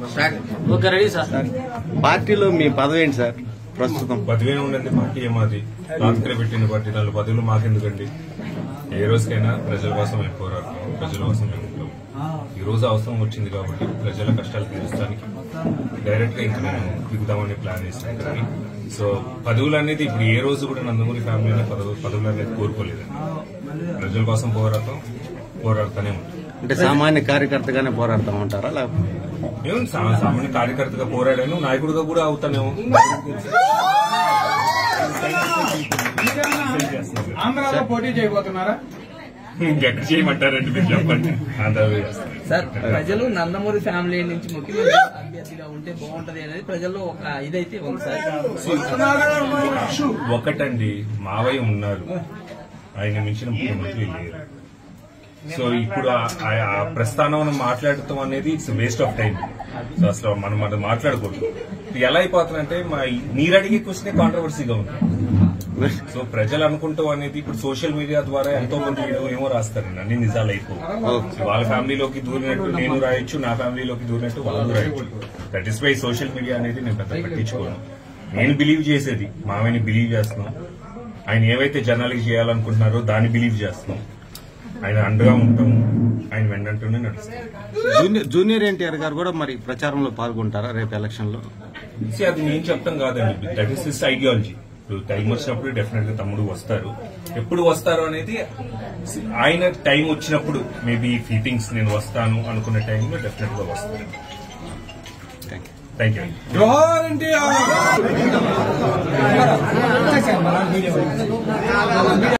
okay ready sir పార్టీలో మీ పదవి ఏంటి సార్ ప్రస్తుతం పదివేలు ఉండండి పార్టీ ఏమాది రాత్రి పెట్టిన పార్టీ నాలుగు పదవులు మాకెందుకండి ఏ రోజుకైనా ప్రజల కోసం మేము పోరాడతాం ప్రజల కోసం మేము ఉంటాం ఈ రోజు అవసరం వచ్చింది కాబట్టి ప్రజల కష్టాలు తీర్చడానికి డైరెక్ట్ గా ఇంకా నేను దిగుదామని ప్లాన్ చేశాను కానీ సో పదవులు అనేది ఇప్పుడు ఏ రోజు కూడా నందమూరి ఫ్యామిలీ పదవు పదవులు అనేది కోరుకోలేదండి ప్రజల కోసం పోరాడతాం పోరాడుతూనే ఉంటాం అంటే సామాన్య కార్యకర్తగానే పోరాడతా ఉంటారా లేకపోతే నేను సా- సామాన్య కార్యకర్తగా పోరాడాను నాయకుడిగా కూడా అవుతానేమో ఆంధ్రాలో పోటీ చేయబోతున్నారా ఇంకెక్కడ చేయమంటారండి మీరు చెప్పండి ఆంధ్రాలో చేస్తాను సార్ ప్రజలు నందమూరి ఫ్యామిలీ నుంచి ముఖ్యమంత్రి అభ్యర్థిగా ఉంటే బాగుంటది అనేది ప్రజల్లో ఒక ఇదైతే ఒకసారి ఒకటండి మావయ్య ఉన్నారు ఆయన మించిన ముఖ్యమంత్రి లేరు సో ఇప్పుడు ఆ- ఆ- ఆ ప్రస్థానం మాట్లాడటం అనేది it's waste of time so అసలు మనం మనం మాట్లాడకూడదు ఇది ఎలా అయిపోతుందంటే మా మీరు అడిగే క్వశ్చనే కాంట్రవర్సీగా ఉంది సో ప్రజలు అనుకుంటాం అనేది ఇప్పుడు సోషల్ మీడియా ద్వారా ఎంతో మంది ఏదో ఏమో రాస్తారండి అన్ని నిజాలు అయిపోవు సో వాళ్ళ ఫ్యామిలీలోకి దూరినట్టు నేను రాయొచ్చు నా ఫ్యామిలీలోకి దూరినట్టు వాళ్ళు రాయొచ్చు that is why social media అనేది నేను పెద్ద పట్టించుకోను నేను బిలీవ్ చేసేది మామయ్యని బిలీవ్ చేస్తున్నాం ఆయన ఏవైతే జనాలకి చేయాలనుకుంటున్నారో దాన్ని బిలీవ్ చేస్తున్నాం ఆయన అండగా ఉంటాం ఆయన వెంటనే నడుస్తాం జూనియర్ జూనియర్ ఎన్టీఆర్ గారు కూడా మరి ప్రచారంలో పాల్గొంటారా రేపు ఎలక్షన్ లో See, అది నేను చెప్తాం కాదండి దట్ ఈస్ దిస్ ఐడియాలజీ ఇప్పుడు టైం వచ్చినప్పుడు డెఫినెట్ గా తమ్ముడు వస్తారు ఎప్పుడు వస్తారు అనేది ఆయన టైం వచ్చినప్పుడు మేబీ ఫీటింగ్స్ నేను వస్తాను అనుకున్న టైంలో డెఫినెట్ గా వస్తాను థ్యాంక్ యూ జోహార్ ఎన్టీఆర్